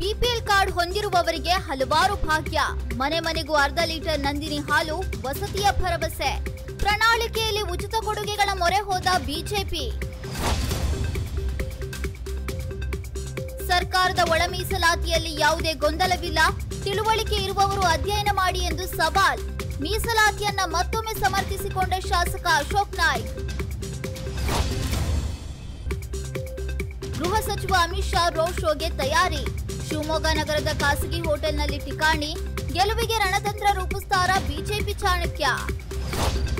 BPL card ಹೊಂದಿರುವವರಿಗೆ ಹಲವಾರು ಭಾಗ್ಯ ಮನೆ ಮನೆಗೂ ಅರ್ಧ ಲೀಟರ್ ನಂದಿನಿ ಹಾಲು ವಸತಿಯ ಭರವಸೆ ಪ್ರಣಾಳಿಕೆಯಲ್ಲಿ ಉಚಿತ ಕೊಡುಗೆಗಳ ಮೊರೆ ಹೋದ ಬಿಜೆಪಿ ಸರ್ಕಾರದ ಒಳ ಮೀಸಲಾತಿಯಲ್ಲಿ ಯಾವುದೇ ಗೊಂದಲವಿಲ್ಲ ತಿಳುವಳಿಕೆ ಇರುವವರು ಅಧ್ಯಯನ ಮಾಡಿ ಎಂದು ಸವಾಲ್ ಮೀಸಲಾತಿಯನ್ನ ಮತ್ತೊಮ್ಮೆ ಸಮರ್ಥಿಸಿಕೊಂಡ ಶಾಸಕ ಅಶೋಕ್ ನಾಯ್ಕ್ ಗೃಹ ಸಚಿವ ಅಮಿತ್ ಶಾ ರೋಡ್ ಶೋಗೆ ತಯಾರಿ ಶಿವಮೊಗ್ಗ ನಗರದ ಖಾಸಗಿ ಹೋಟೆಲ್ನಲ್ಲಿ ಠಿಕಾಣಿ ಗೆಲುವಿಗೆ ರಣತಂತ್ರ ರೂಪಿಸ್ತಾರ ಬಿಜೆಪಿ ಚಾಣಕ್ಯ